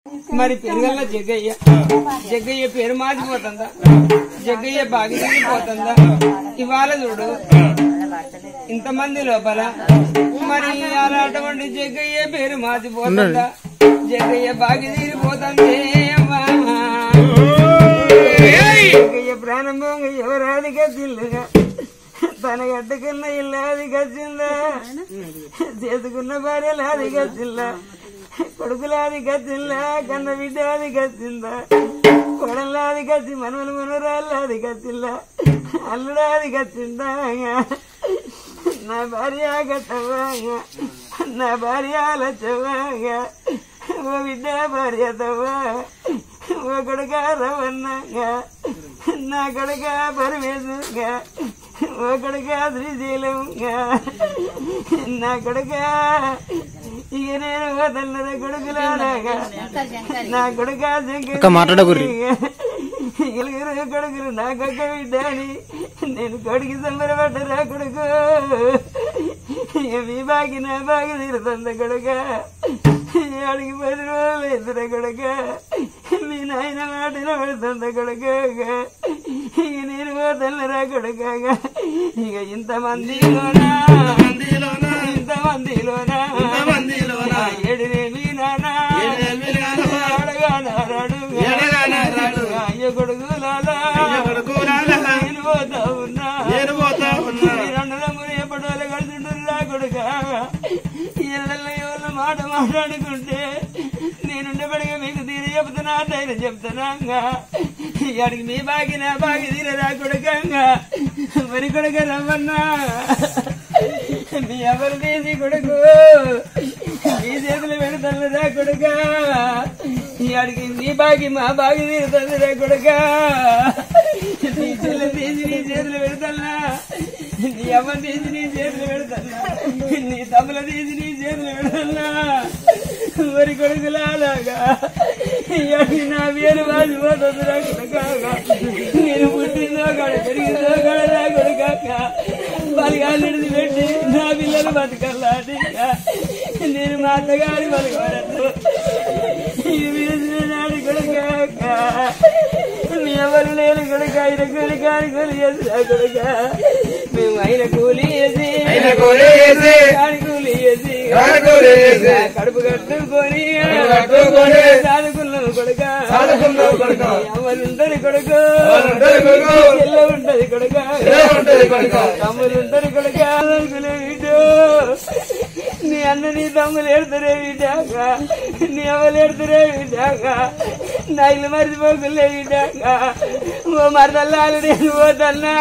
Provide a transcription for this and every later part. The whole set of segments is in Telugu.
మరి పెరుగల్ల జగ్గయ్య జగ్గయ్య పేరు మారిపోతుందా జగ్గయ్య బాగా తిరిగిపోతుందా ఇవాళ చూడు ఇంతమంది లోపల మరి అలాంటి జగ్గయ్య పేరు మారిపోతుందా జగ్గయ్య బాగా తీరిపోతుంది జగ్గయ్య ప్రారంభంగా ఎవరాది గచ్చిల్లుగా తన గడ్డకున్న ఇల్లాది గచ్చిందా చేసుకున్న భార్యలాది గచ్చిల్లా కొడుకులాది గచ్చిల్లా కన్న బిడ్డాది గచ్చిందా కొడలాది గచ్చి మనవలు మనవరాళ్ళది గచ్చిల్లా అల్లుడాది గచ్చిందా నా భార్య గట్టవాగా నా భార్య లచ్చవాగా ఓ బిడ్డ భార్యతవా ఓ కొడుక రవన్నగా నా కొడుక పరమేశ్వరుగా ఓ కొడుక శ్రీశైలంగా నా కొడుక ఇక నేను వదల్లర కొడుకులాగా నా కొడుక అక్క మాట్లాడకుర్రి. ఇలుగురు కొడుకులు నా కొడుక బిడ్డని నేను కొడుకు సంబరపడ్డరా కొడుకు ఇక మీ బాగి నా బాగి తీరుతుంది కొడుక అడిగి పది రోజులు ఎదుర కొడుక మీ నాయన మాటన పడుతుంది కొడుక ఇక నేను పోతల్లరా కొడుక ఇక ఇంతమందిలోనా ఇంతమందిలోనా ఏడునేమి నానా అడగానారాడు అయ్య కొడుకులాలా నేను పోతా ఉన్నా మీరందరూ ఎప్పటి కలిసింటున్నా కొడుక ఇళ్ళల్లో ఎవరు మాట మాట్లాడుకుంటే నేనుండబడిగా మీకు తీరి చెప్తున్నా ధైర్యం చెప్తున్నాగా అడిగి మీ బాగి నా బాగి తీరరా కొడుకంగా మరి కొడుక రమ్మన్నా మీ ఎవరు తీసి కొడుకు మీ చేతులు పెడతానురా కొడుక అడిగి మీ బాగి మా బాగి తీరుతుందిరా కొడుక నీ చెల్లి తీసి నీ చేతులు పెడతానా నీ అమ్మ తీసి నీ చేతులు పెడతానా నీ తమ్ముల తీసి నీ చేతులు పెడతానా మరి కొడుకులాగా అడిగి నా పేరు బాజు పోతుందిరా కొడుకాగా నేను పుట్టిందో కాడ పెరిగిందో కాడరా కొడుకాక బలిగాలి పెట్టి నా పిల్లలు బతకల్లాడి నేను మా అత్తగారి బలగడద్దు నాడు కొడుకాక మీ ఎవరు లేని కొడుక ఆయన కూలి కాని కూలి చేసినా కొడుక మేము ఆయన కూలి చేసి కాని కూలి చేసి కడుపు కట్టుకొని సాదుకున్నాము కొడుక ఎవరుంటది కొడుకు ఎల్ల ఉంటది కొడుక తమ్ములుంటది కొడుక వీడు నీ అన్న నీ తమ్ములు ఏడుతురే వీడాక నీ ఎవరు ఏడుతురే వీడాక నా ఇల్లు మర్చిపోకులే వీడాక ఓ మరదల్లాలు నేను పోతన్నా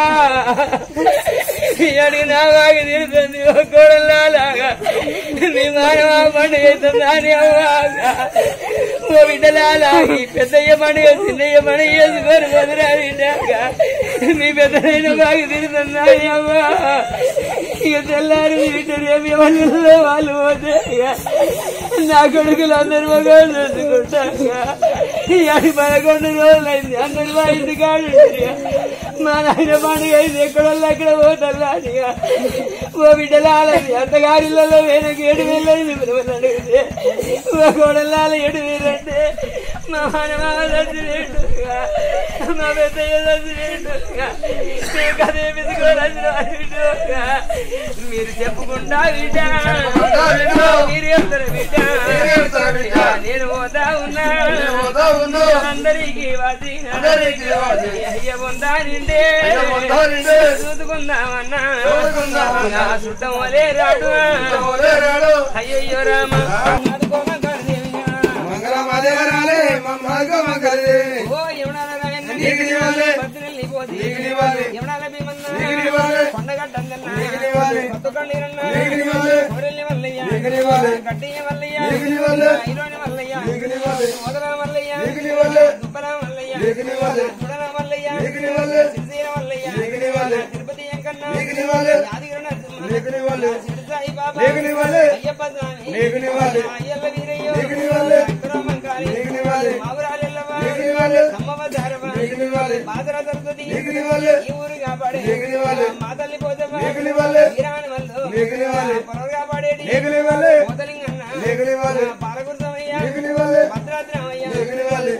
అడిగి నా బాగా తీరుతుంది ఓ కోడల్లాగా నీ మానవ పండుగ అవుతుంది అని అవ్వాగా ఓ బిడ్డలాగి పెద్దయ్య పండుగ చిన్నయ్య పండుగ చేసుకొని వదిరా బిడ్డాక నీ పెద్దదైన బాగా తిరుగుతున్నా అవ్వా ఇక తెల్లారి బిడ్డ రేపు ఎవరిలో వాళ్ళు పోతే ఇక నా కొడుకులు అందరు మగవాళ్ళు చూసుకుంటాక అది పదకొండు రోజులైంది అందరు మా ఇంటి కాడు మా నాయన పండుగ అయింది ఎక్కడో అక్కడ పోతారు ఓ బిడ్డలాలని అత్తగారిలలో వేలకు ఏడు వేలు అయింది పిల్లలు అడిగితే ఓ కోడలాల ఏడు వేలు అంటే మా మానవ చచ్చినట్టుగా మా పెద్దయ్య చచ్చినట్టుగా మేము కదే పిసుకోవాల్సిన మీరు చెప్పుకుంటా బిడ్డ మీరు చెప్తారు బిడ్డ నేను పోతా ఉన్నా అందరికి వాసి అయ్య పొందా నిండే చూసుకుందామన్నా నా చుట్టం వలే రాడు అయ్యయ్యో రామ నడుకోమ కర్దేవియా. ఓ యమునాల రాయన్న నీకు నీవాలే. భద్రుల్ని పోసి. నీకు నీవాలే. యమునాల భీమన్న నీకు నీవాలే. కొండగడ్డందన్న నీకు నీవాలే. కొత్తకొండీరన్న నీకు నీవాలే. కోడెల్లి మల్లయ్య నీకు నీవాలే. కట్టియ మల్లయ్య నీకు నీవాలే. ఐలోని మల్లయ్య నీకు నీవాలే. మోదల మల్లయ్య నీకు నీవాలే. దుబ్బల మల్లయ్య నీకు నీవాలే. సుడల మల్లయ్య నీకు నీవాలే. సిరిసిల్ల మల్లయ్య నీకు నీవాలే. తిరుపతి వెంకన్న నీకు నీవాలే. యాదగిరి నరసింహ నీకు నీవాలే. సిరి సాయి బాబా నీకు నీవాలే. అయ్యప్ప స్వామి నీకు నీవాలే. అయ్యల్ల వీరయ్య నీకు నీవాలే. వెంకటరామంకాళి నీకు నీవాలే. మావురాలెల్లవ్వ నీకు నీవాలే. అమ్మమ్మ ధారవ నీకు నీవాలే. బాదర దొరుకుతుంది నీకు నీవాలే. ఈ ఊరు కాపాడే నీకు నీవాలే. మా తల్లి పోతమ్మ నీకు నీవాలే. వీరాని వల్లు నీకు నీవాలే. పొరలు కాపాడేటి నీకు నీవాలే. మోతలింగన్న నీకు నీవాలే. పాలకుర్తమయ్య నీకు నీవాలే. భద్రాద్రమయ్య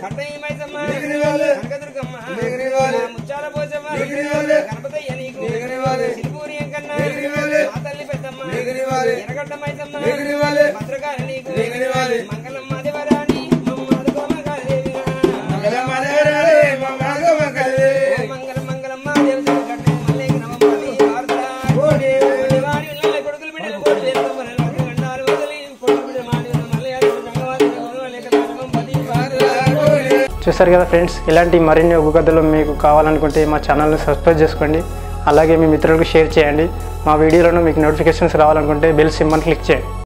కట్టయ్య మైసమ్మ నీకునివ్వాలి. కనకదుర్గమ్మ నీకునివ్వాలి. నా ముచ్చాల పోచమ్మ నీకునివ్వాలి. గణపతయ్య నీకు నీకునివ్వాలి. సిరిపూరి ఎంకన్న నీకునివ్వాలి. మా తల్లి పెద్దమ్మ నీకునివ్వాలి. ఎరగడ్డ మైసమ్మ నీకునివ్వాలి. భద్రకాళి నీకు నీకునివ్వాలి. మంగళమ్మ దేవరాణి మమ్మ దేవిగా మంగళమదేవరాలే మంగళగమకలే. మంగళం మంగళమ్మ దేవత కట్టే మల్లేకి నవమని వార్త కోడి. వాడి ఉన్న కొడుకులు బిడ్డలు కోడి వేసుకొని మన లగ్న గండాలు వదిలి కొడుకు బిడ్డ మాడి ఉన్న మల్లయ్య సంగవాది లేక నాటకం పది వారు కోడి. చూసారు కదా ఫ్రెండ్స్ ఇలాంటి మరిన్ని ఒగ్గు కథలు మీకు కావాలనుకుంటే మా ఛానల్ని సబ్స్క్రైబ్ చేసుకోండి అలాగే మీ మిత్రులకు షేర్ చేయండి మా వీడియోలను మీకు నోటిఫికేషన్స్ రావాలనుకుంటే బెల్ సింబల్ క్లిక్ చేయండి